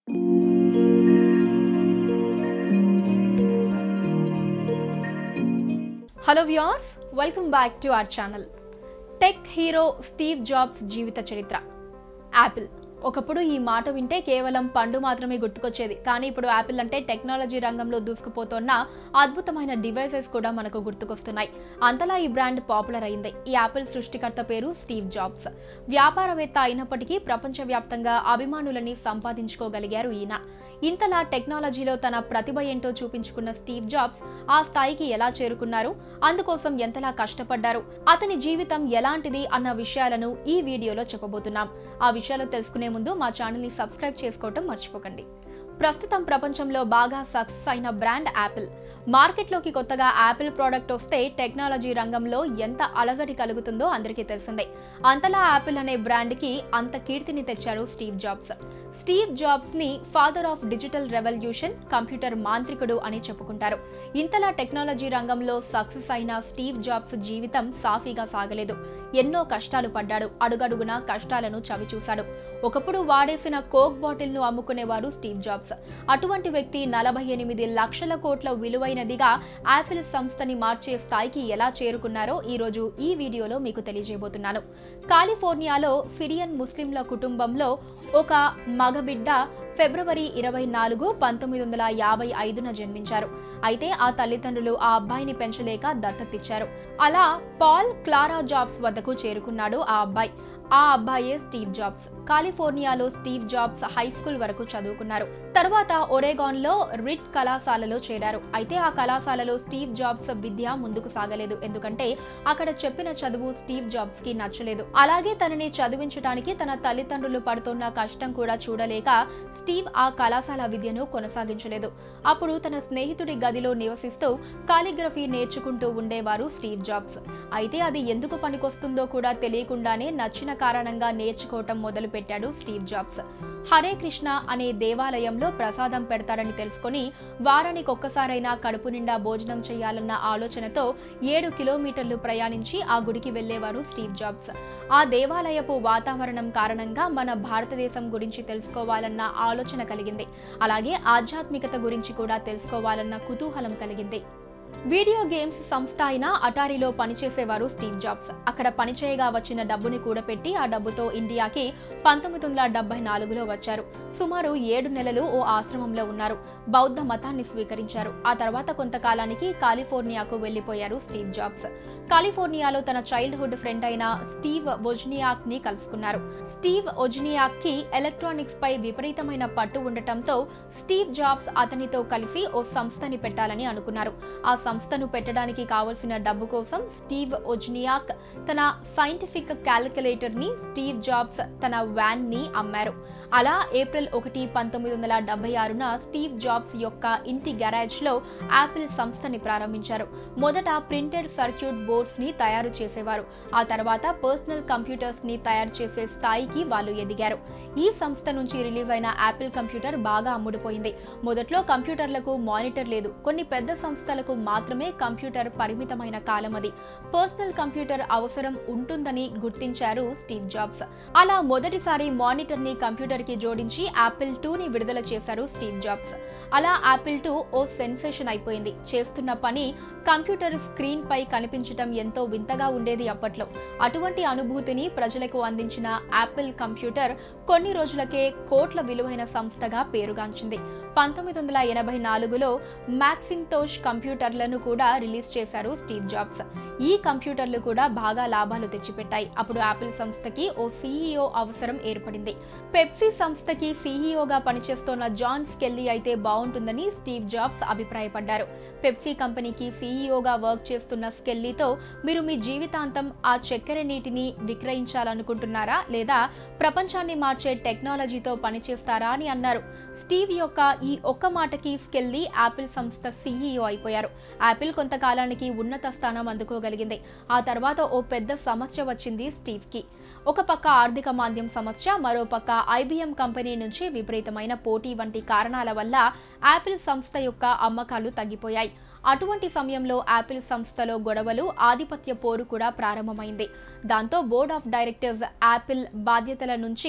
hello viewers welcome back to our channel tech hero Steve Jobs జీవిత చరిత్ర Apple ఒకప్పుడు ఈ మాట వింటే కేవలం పండు మాత్రమే గుర్తుకొచ్చేది కానీ ఇప్పుడు యాపిల్ అంటే టెక్నాలజీ రంగంలో దూసుకుపోతున్న అద్భుతమైన డివైసెస్ కూడా మనకు గుర్తుకొస్తున్నాయి అంతలా ఈ బ్రాండ్ పాపులర్ అయింది ఈ యాపిల్ సృష్టికర్త పేరు స్టీవ్ జాబ్స్ వ్యాపారవేత్త అయినప్పటికీ ప్రపంచవ్యాప్తంగా అభిమానులని సంపాదించుకోగలిగారు ఈయన ఇంతలా టెక్నాలజీలో తన ప్రతిభ ఏంటో చూపించుకున్న స్టీవ్ జాబ్స్ ఆ స్థాయికి ఎలా చేరుకున్నారు అందుకోసం ఎంతలా కష్టపడ్డారు అతని జీవితం ఎలాంటిది అన్న విషయాలను ఈ వీడియోలో చెప్పబోతున్నాం ఆ విషయాలు తెలుసుకునే ముందు మా ఛానల్ ని సబ్స్క్రైబ్ చేసుకోవటం మర్చిపోకండి ప్రస్తుతం ప్రపంచంలో బాగా సక్సెస్ అయిన బ్రాండ్ యాపిల్ మార్కెట్లోకి కొత్తగా యాపిల్ ప్రోడక్ట్ వస్తే టెక్నాలజీ రంగంలో ఎంత అలజడి కలుగుతుందో అందరికీ తెలిసిందే అంతలా యాపిల్ అనే బ్రాండ్కి అంత కీర్తిని తెచ్చారు స్టీవ్ జాబ్స్ స్టీవ్ జాబ్స్ ని father of digital revolution computer మాంత్రికుడు అని చెప్పుకుంటారు ఇంతలా టెక్నాలజీ రంగంలో సక్సెస్ అయిన స్టీవ్ జాబ్స్ జీవితం సాఫీగా సాగలేదు ఎన్నో కష్టాలు పడ్డాడు అడుగడుగున కష్టాలను చవిచూశాడు ఒకప్పుడు వాడేసిన కోక్ బాటిల్ ను అమ్ముకునేవారు స్టీవ్ జాబ్స్ అటువంటి వ్యక్తి నలభై ఎనిమిది లక్షల కోట్ల విలువైనదిగా యాపిల్ సంస్థని మార్చే స్థాయికి ఎలా చేరుకున్నారో ఈ రోజు ఈ వీడియోలో మీకు తెలియజేయబోతున్నాను కాలిఫోర్నియాలో సిరియన్ ముస్లింల కుటుంబంలో ఒక మగబిడ్డ ఫిబ్రవరి ఇరవై నాలుగు పంతొమ్మిది వందల యాభై ఐదున జన్మించారు అయితే ఆ తల్లిదండ్రులు ఆ అబ్బాయిని పెంచలేక దత్తతిచ్చారు అలా పాల్ క్లారా జాబ్స్ వద్దకు చేరుకున్నాడు ఆ అబ్బాయి ఆ అబ్బాయే స్టీవ్ జాబ్స్ కాలిఫోర్నియాలో స్టీవ్ జాబ్స్ హై స్కూల్ వరకు చదువుకున్నారు తర్వాత ఒరేగాన్ లో రిట్ కళాశాలలో చేరారు అయితే ఆ కళాశాలలో స్టీవ్ జాబ్స్ విద్య ముందుకు సాగలేదు ఎందుకంటే అక్కడ చెప్పిన చదువు స్టీవ్ జాబ్స్ కి నచ్చలేదు అలాగే తనని చదివించడానికి తన తల్లిదండ్రులు పడుతున్న కష్టం కూడా చూడలేక స్టీవ్ ఆ కళాశాల విద్యను కొనసాగించలేదు అప్పుడు తన స్నేహితుడి గదిలో నివసిస్తూ కాలిగ్రఫీ నేర్చుకుంటూ ఉండేవారు స్టీవ్ జాబ్స్ అయితే అది ఎందుకు పనికొస్తుందో కూడా తెలియకుండానే నచ్చిన కారణంగా నేర్చుకోవటం మొదలు పెట్టాడు స్టీవ్ జాబ్స్ హరే కృష్ణ అనే దేవాలయంలో ప్రసాదం పెడతారని తెలుసుకుని వారానికి ఒక్కసారైనా కడుపు నిండా భోజనం చేయాలన్న ఆలోచనతో ఏడు కిలోమీటర్లు ప్రయాణించి ఆ గుడికి వెళ్లేవారు స్టీవ్ జాబ్స్ ఆ దేవాలయపు వాతావరణం కారణంగా మన భారతదేశం గురించి తెలుసుకోవాలన్న ఆలోచన కలిగింది అలాగే ఆధ్యాత్మికత గురించి కూడా తెలుసుకోవాలన్న కుతూహలం కలిగింది వీడియో గేమ్స్ సంస్థ అయిన అటారీలో పనిచేసేవారు స్టీవ్ జాబ్స్ అక్కడ పనిచేయగా వచ్చిన డబ్బుని కూడపెట్టి ఆ డబ్బుతో ఇండియాకి పంతొమ్మిది వందల డెబ్బై నాలుగులో వచ్చారు సుమారు ఏడు నెలలు ఓ ఆశ్రమంలో ఉన్నారు బౌద్ధ మతాన్ని స్వీకరించారు ఆ తర్వాత కొంతకాలానికి కాలిఫోర్నియాకు వెళ్లిపోయారు స్టీవ్ జాబ్స్ కాలిఫోర్నియాలో తన చైల్డ్హుడ్ ఫ్రెండ్ అయిన స్టీవ్ ఒజ్నియాక్ ని కలుసుకున్నారు స్టీవ్ ఒజ్నియాక్ కి ఎలక్ట్రానిక్స్ పై విపరీతమైన పట్టు ఉండటంతో స్టీవ్ జాబ్స్ అతనితో కలిసి ఓ సంస్థని పెట్టాలని అనుకున్నారు ఆ సంస్థను పెట్టడానికి కావలసిన డబ్బు కోసం స్టీవ్ ఒజ్నియాక్ తన సైంటిఫిక్ క్యాలిక్యులేటర్ ని స్టీవ్ జాబ్స్ తన వ్యాన్ ని అమ్మారు అలా ఏప్రిల్ ఒకటి పంతొమ్మిది వందల డెబ్బై ఆరున స్టీవ్ జాబ్స్ యొక్క ఇంటి గ్యారేజ్ లో యాపిల్ సంస్థని ప్రారంభించారు మొదట ప్రింటెడ్ సర్క్యూట్ బోర్డ్స్ ని తయారు చేసేవారు ఆ తర్వాత పర్సనల్ కంప్యూటర్స్ ని తయారు చేసే స్థాయికి వాళ్ళు ఎదిగారు ఈ సంస్థ నుంచి రిలీజ్ అయిన యాపిల్ కంప్యూటర్ బాగా అమ్ముడుపోయింది మొదట్లో కంప్యూటర్లకు మానిటర్ లేదు కొన్ని పెద్ద సంస్థలకు మాత్రమే కంప్యూటర్ పరిమితమైన కాలం అది పర్సనల్ కంప్యూటర్ అవసరం ఉంటుందని గుర్తించారు స్టీవ్ జాబ్స్ అలా మొదటిసారి మానిటర్ ని కంప్యూటర్ కి జోడించి యాపిల్ టూ ని విడుదల చేశారు స్టీవ్ జాబ్స్ అలా యాపిల్ టూ ఓ సెన్సేషన్ అయిపోయింది చేస్తున్న పని కంప్యూటర్ స్క్రీన్ పై కనిపించటం ఎంతో వింతగా ఉండేది అప్పట్లో అటువంటి అనుభూతిని ప్రజలకు అందించిన యాపిల్ కంప్యూటర్ కొన్ని రోజులకే కోట్ల విలువైన సంస్థగా పేరుగాంచింది పంతొమ్మిది వందల ఎనభై నాలుగులో మ్యాక్సింతోష్ కంప్యూటర్లను కూడా రిలీజ్ చేశారు స్టీవ్ జాబ్స్ ఈ కంప్యూటర్లు కూడా బాగా లాభాలు తెచ్చిపెట్టాయి అప్పుడు యాపిల్ సంస్థకి ఓ సీఈఓ అవసరం ఏర్పడింది పెప్సీ సంస్థకి సీఈఓగా పనిచేస్తోన్న జాన్ స్కెల్లీ అయితే బాగుంటుందని స్టీవ్ జాబ్స్ అభిప్రాయపడ్డారు పెప్సీ కంపెనీకి సీఈఓగా వర్క్ చేస్తున్న స్కెల్లీతో మీరు మీ జీవితాంతం ఆ చక్కెర నీటిని విక్రయించాలనుకుంటున్నారా లేదా ప్రపంచాన్ని మార్చే టెక్నాలజీతో పనిచేస్తారా అని అన్నారు స్టీవ్ యొక్క ఈ ఒక్క మాటకి స్కెల్లీ యాపిల్ సంస్థ సీఈఓ అయిపోయారు యాపిల్ కొంతకాలానికి ఉన్నత స్థానం అందుకోగలిగింది ఆ తర్వాత ఓ పెద్ద సమస్య వచ్చింది స్టీవ్ కి ఒక పక్క ఆర్థిక మాంద్యం సమస్య మరో పక్క ఐబీఎం కంపెనీ నుంచి విపరీతమైన పోటీ వంటి కారణాల వల్ల యాపిల్ సంస్థ యొక్క అమ్మకాలు తగ్గిపోయాయి అటువంటి సమయంలో యాపిల్ సంస్థలో గొడవలు ఆధిపత్య పోరు కూడా ప్రారంభమైంది దాంతో బోర్డ్ ఆఫ్ డైరెక్టర్స్ యాపిల్ బాధ్యతల నుంచి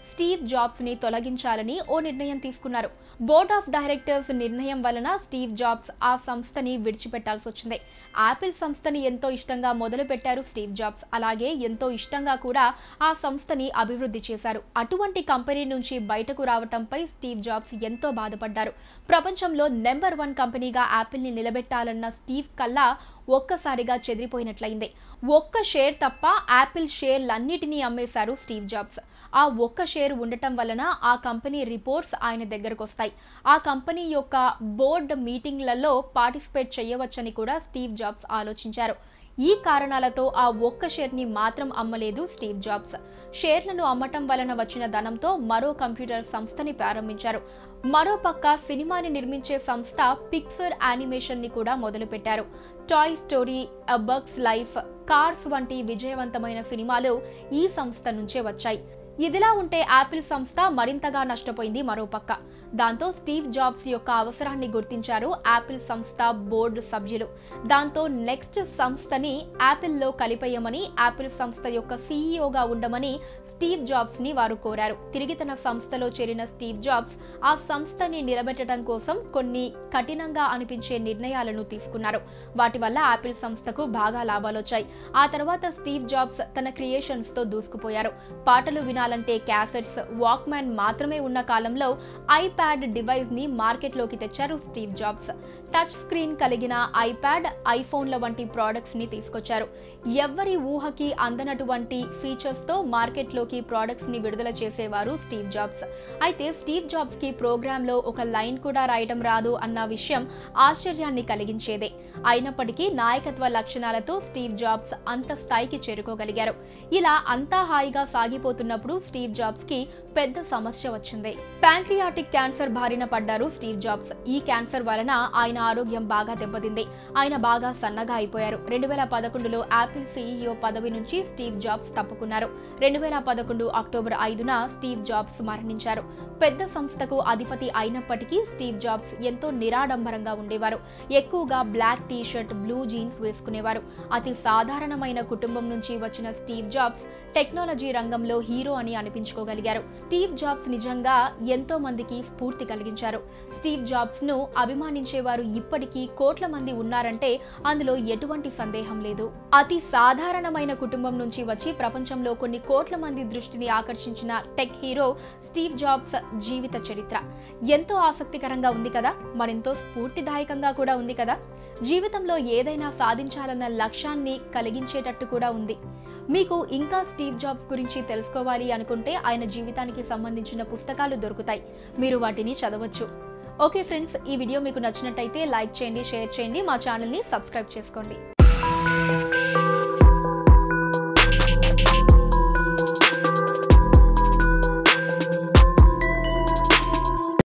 స్టీవ్ జాబ్స్ ని తొలగించాలని ఓ నిర్ణయం తీసుకున్నారు బోర్డ్ ఆఫ్ డైరెక్టర్స్ నిర్ణయం వలన స్టీవ్ జాబ్స్ ఆ సంస్థని విడిచిపెట్టాల్సి వచ్చింది యాపిల్ సంస్థని ఎంతో ఇష్టంగా మొదలు పెట్టారు స్టీవ్ జాబ్స్ అలాగే ఎంతో ఇష్టంగా కూడా ఆ సంస్థని అభివృద్ధి చేశారు అటువంటి కంపెనీ నుంచి బయటకు రావటంపై స్టీవ్ జాబ్స్ ఎంతో బాధపడ్డారు ప్రపంచంలో నెంబర్ వన్ కంపెనీగా యాపిల్ ని నిలబెట్టాలన్న స్టీవ్ కల్లా ఒక్కసారిగా చెదిరిపోయినట్లయింది ఒక్క షేర్ తప్ప యాపిల్ షేర్లన్నిటినీ అమ్మేశారు స్టీవ్ జాబ్స్ ఆ ఒక్క షేర్ ఉండటం వలన ఆ కంపెనీ రిపోర్ట్స్ ఆయన దగ్గరకు వస్తాయి ఆ కంపెనీ యొక్క బోర్డు మీటింగ్లలో పార్టిసిపేట్ చేయవచ్చని కూడా స్టీవ్ జాబ్స్ ఆలోచించారు ఈ కారణాలతో ఆ ఒక్క షేర్ని మాత్రం అమ్మలేదు స్టీవ్ జాబ్స్ షేర్లను అమ్మటం వలన వచ్చిన ధనంతో మరో కంప్యూటర్ సంస్థని ప్రారంభించారు మరోపక్క సినిమాని నిర్మించే సంస్థ పిక్సర్ యానిమేషన్ ని కూడా మొదలుపెట్టారు Toy Story A Bug's Life Cars వంటి విజయవంతమైన సినిమాలు ఈ సంస్థ నుంచే వచ్చాయి ఇదిలా ఉంటే యాపిల్ సంస్థ మరింతగా నష్టపోయింది మరోపక్క దాంతో స్టీవ్ జాబ్స్ యొక్క అవసరాన్ని గుర్తించారు యాపిల్ సంస్థ బోర్డు సభ్యులు దాంతో నెక్స్ట్ సంస్థని యాపిల్లో కలిపేయమని యాపిల్ సంస్థ యొక్క సీఈఓగా ఉండమని స్టీవ్ జాబ్స్ ని వారు కోరారు తిరిగి తన సంస్థలో చేరిన స్టీవ్ జాబ్స్ ఆ సంస్థని నిలబెట్టడం కోసం కొన్ని కఠినంగా అనిపించే నిర్ణయాలను తీసుకున్నారు వాటి వల్ల యాపిల్ సంస్థకు బాగా లాభాలొచ్చాయి ఆ తర్వాత స్టీవ్ జాబ్స్ తన క్రియేషన్స్ తో దూసుకుపోయారు పాటలు వినాలంటే క్యాసెట్స్ వాక్మ్యాన్ మాత్రమే ఉన్న కాలంలో ఐప్యాడ్ డివైస్ ని మార్కెట్లోకి తెచ్చారు స్టీవ్ జాబ్స్ టచ్ స్క్రీన్ కలిగిన ఐప్యాడ్ ఐఫోన్ల వంటి ప్రోడక్ట్స్ ని తీసుకొచ్చారు ఎవ్వరి ఊహకి అందనటువంటి ఫీచర్స్ తో మార్కెట్లోకి ప్రోడక్ట్స్ ని విడుదల చేసేవారు స్టీవ్ జాబ్స్ అయితే స్టీవ్ జాబ్స్ కి ప్రోగ్రామ్ లో ఒక లైన్ కూడా రాయటం రాదు అన్న విషయం ఆశ్చర్యాన్ని కలిగించేదే అయినప్పటికీ నాయకత్వ లక్షణాలతో స్టీవ్ జాబ్స్ అంత స్థాయికి చేరుకోగలిగారు ఇలా అంతా హాయిగా సాగిపోతున్నప్పుడు స్టీవ్ జాబ్స్ కి పెద్ద సమస్య వచ్చింది ప్యాంక్రియాటిక్ క్యాన్సర్ బారిన పడ్డారు స్టీవ్ జాబ్స్ ఈ క్యాన్సర్ వలన ఆయన ఆరోగ్యం బాగా దెబ్బతింది ఆయన బాగా సన్నగా అయిపోయారు రెండు వేల పదకొండులో యాపిల్ సీఈఓ పదవి నుంచి స్టీవ్ జాబ్స్ తప్పుకున్నారు రెండు వేల పదకొండు అక్టోబర్ ఐదున స్టీవ్ జాబ్స్ మరణించారు పెద్ద సంస్థకు అధిపతి అయినప్పటికీ స్టీవ్ జాబ్స్ ఎంతో నిరాడంబరంగా ఉండేవారు ఎక్కువగా black T shirt blue jeans వేసుకునేవారు అతి సాధారణమైన కుటుంబం నుంచి వచ్చిన స్టీవ్ జాబ్స్ టెక్నాలజీ రంగంలో హీరో అని అనిపించుకోగలిగారు స్టీవ్ జాబ్స్ నిజంగా ఎంతో మందికి స్ఫూర్తి కలిగించారు స్టీవ్ జాబ్స్ ను అభిమానించేవారు ఇప్పటికీ కోట్ల మంది ఉన్నారంటే అందులో ఎటువంటి సందేహం లేదు అతి సాధారణమైన కుటుంబం నుంచి వచ్చి ప్రపంచంలో కొన్ని కోట్ల మంది దృష్టిని ఆకర్షించిన టెక్ హీరో స్టీవ్ జాబ్స్ జీవిత చరిత్ర ఎంతో ఆసక్తికరంగా ఉంది కదా మరెంతో స్ఫూర్తిదాయకంగా కూడా ఉంది కదా జీవితంలో ఏదైనా సాధించాలన్న లక్ష్యాన్ని కలిగించేటట్టు కూడా ఉంది మీకు ఇంకా స్టీవ్ జాబ్స్ గురించి తెలుసుకోవాలి అనుకుంటే ఆయన జీవితానికి సంబంధించిన పుస్తకాలు దొరుకుతాయి మీరు వాటిని చదవచ్చు ఓకే ఫ్రెండ్స్ ఈ వీడియో మీకు నచ్చినట్టయితే లైక్ చేయండి షేర్ చేయండి మా ఛానల్ని సబ్స్క్రైబ్ చేసుకోండి